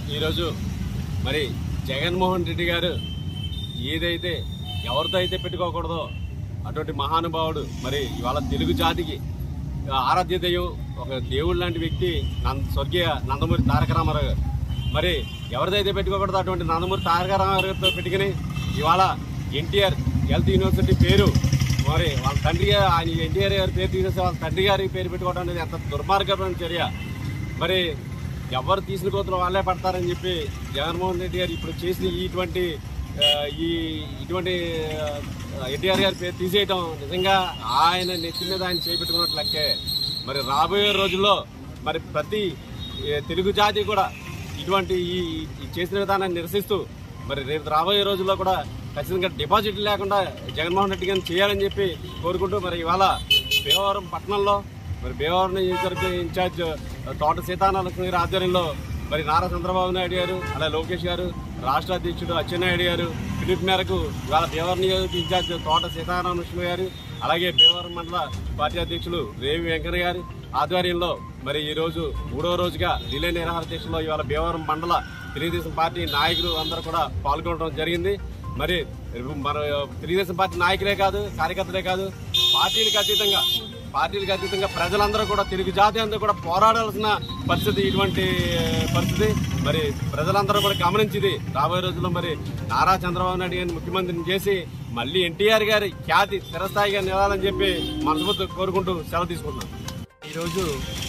ఈరోజు మరి జగన్మోహన్ రెడ్డి గారు ఏదైతే ఎవరితో అయితే పెట్టుకోకూడదో అటువంటి మహానుభావుడు మరి ఇవాళ తెలుగు జాతికి ఆరాధ్య దైవం ఒక దేవుడు లాంటి వ్యక్తి నంద స్వర్గీయ నందమూరి తారక రామారావు గారు మరి ఎవరిదైతే పెట్టుకోకూడదో అటువంటి నందమూరి తారక రామారావు గారితో పెట్టుకుని ఇవాళ ఎన్టీఆర్ హెల్త్ యూనివర్సిటీ పేరు మరి వాళ్ళ తండ్రి గారు ఆయన ఎన్టీఆర్ గారి పేరు తీసేసి వాళ్ళ తండ్రి గారి పేరు పెట్టుకోవడం అనేది ఎంత దుర్మార్గమైన చర్య మరి ఎవరు తీసిన కోతులు వాళ్ళే పడతారని చెప్పి జగన్మోహన్ రెడ్డి గారు ఇప్పుడు చేసిన ఇటువంటి ఆ, ఈ ఇటువంటి ఎన్టీఆర్ గారి పేరు తీసేయటం నిజంగా ఆయన నెత్తి మీద ఆయన చేపెట్టుకున్నట్లు లెక్కే మరి రాబోయే రోజుల్లో మరి ప్రతి ఏ, తెలుగు జాతి కూడా ఇటువంటి ఈ ఈ చేసిన విధానాన్ని నిరసిస్తూ మరి రేపు రాబోయే రోజుల్లో కూడా ఖచ్చితంగా డిపాజిట్ లేకుండా జగన్మోహన్ రెడ్డి గారిని చేయాలని చెప్పి కోరుకుంటూ మరి ఇవాళ భీమవరం పట్టణంలో మరి భీమవరం నియోజకవర్గ ఇన్ఛార్జ్ తోట సీతారామకృష్ణ గారి ఆధ్వర్యంలో మరి నారా చంద్రబాబు నాయుడు గారు అలాగే లోకేష్ గారు రాష్ట్ర అధ్యక్షుడు అచ్చెన్నాయుడు గారు పిలుపు మేరకు ఇవాళ భీమవరం నియోజక ఇన్ఛార్జ్ తోట సీతారామకృష్ణ గారు అలాగే భీమవరం మండల పార్టీ అధ్యక్షులు రేవి వెంకన్న గారు ఆధ్వర్యంలో మరి ఈ రోజు మూడో రోజుగా రిలే నిరాహార దీక్షలో ఇవాళ భీమవరం మండల తెలుగుదేశం పార్టీ నాయకులు అందరూ కూడా పాల్గొనడం జరిగింది మరి మన తెలుగుదేశం పార్టీ నాయకులే కాదు కార్యకర్తలే కాదు పార్టీలకు అతీతంగా పార్టీలకు అతీతంగా ప్రజలందరూ కూడా తెలుగు జాతి అందరూ కూడా పోరాడాల్సిన పరిస్థితి ఇటువంటి పరిస్థితి మరి ప్రజలందరూ కూడా గమనించింది రాబోయే రోజుల్లో మరి నారా చంద్రబాబు నాయుడు గారిని ముఖ్యమంత్రిని చేసి మళ్ళీ ఎన్టీఆర్ గారి ఖ్యాతి స్థిరస్థాయిగా నిలాలని చెప్పి మనస్ఫూర్తి కోరుకుంటూ సెలవు తీసుకుంటున్నాం ఈరోజు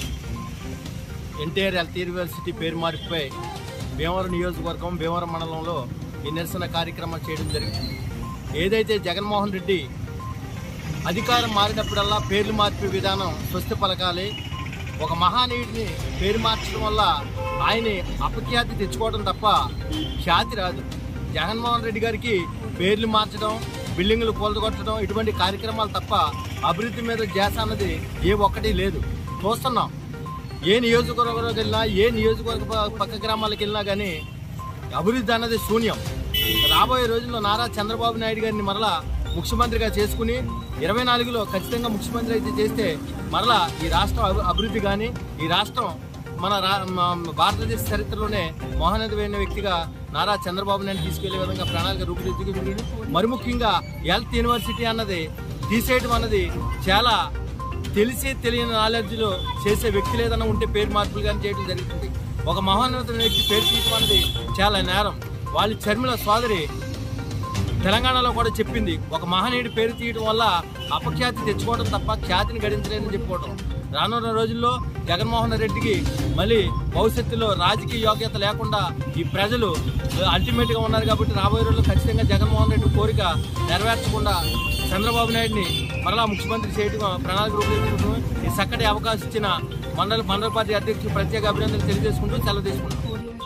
ఎన్టీఆర్ హెల్త్ యూనివర్సిటీ పేరు మార్పుపై భీమవరం నియోజకవర్గం భీమవరం మండలంలో ఈ నిరసన కార్యక్రమం చేయడం జరిగింది ఏదైతే జగన్మోహన్ రెడ్డి అధికారం మారినప్పుడల్లా పేర్లు మార్పే విధానం స్వస్తి పలకాలి ఒక మహానీయుడిని పేరు మార్చడం వల్ల ఆయన్ని అపఖ్యాతి తెచ్చుకోవడం తప్ప ఖ్యాతి రాదు జగన్మోహన్ రెడ్డి గారికి పేర్లు మార్చడం బిల్డింగ్లు కూలగొట్టడం ఇటువంటి కార్యక్రమాలు తప్ప అభివృద్ధి మీద ధ్యాస అన్నది ఏ ఒక్కటి లేదు చూస్తున్నాం ఏ నియోజకవర్గంలోకి వెళ్ళినా ఏ నియోజకవర్గ ప- పక్క గ్రామాలకు వెళ్ళినా కానీ అభివృద్ధి అన్నది శూన్యం రాబోయే రోజుల్లో నారా చంద్రబాబు నాయుడు గారిని మరలా ముఖ్యమంత్రిగా చేసుకుని ఇరవై నాలుగులో ఖచ్చితంగా ముఖ్యమంత్రి అయితే చేస్తే మరలా ఈ రాష్ట్రం అభి- అభివృద్ధి కానీ ఈ రాష్ట్రం మన రా మ- భారతదేశ చరిత్రలోనే మోహనదమైన వ్యక్తిగా నారా చంద్రబాబు నాయుడు తీసుకెళ్లే విధంగా ప్రణాళిక రూపుదిద్దుకుంటుంది మరి ముఖ్యంగా హెల్త్ యూనివర్సిటీ అన్నది తీసేయడం అన్నది చాలా తెలిసి తెలియని నాలెడ్జ్లో చేసే వ్యక్తులు ఏదైనా ఉంటే పేరు మార్పులు కానీ చేయడం జరుగుతుంది ఒక మహోన్నతమైన వ్యక్తి పేరు తీయడం అనేది చాలా నేరం వాళ్ళ చర్మిల సోదరి తెలంగాణలో కూడా చెప్పింది ఒక మహనీయుడి పేరు తీయడం వల్ల అపఖ్యాతి తెచ్చుకోవడం తప్ప ఖ్యాతిని గడించలేదని చెప్పుకోవడం రానున్న రోజుల్లో జగన్మోహన్ రెడ్డికి మళ్ళీ భవిష్యత్తులో రాజకీయ యోగ్యత లేకుండా ఈ ప్రజలు అల్టిమేట్ గా ఉన్నారు కాబట్టి రాబోయే రోజుల్లో ఖచ్చితంగా జగన్మోహన్ రెడ్డి కోరిక నెరవేర్చకుండా చంద్రబాబు నాయుడిని మరలా ముఖ్యమంత్రి చేయడం ప్రణాళిక రూపొందించడం ఈ చక్కటి అవకాశం ఇచ్చిన మండల మండల పార్టీ అధ్యక్షులు ప్రత్యేక అభినందనలు తెలియజేసుకుంటూ సెలవు తీసుకుంటాం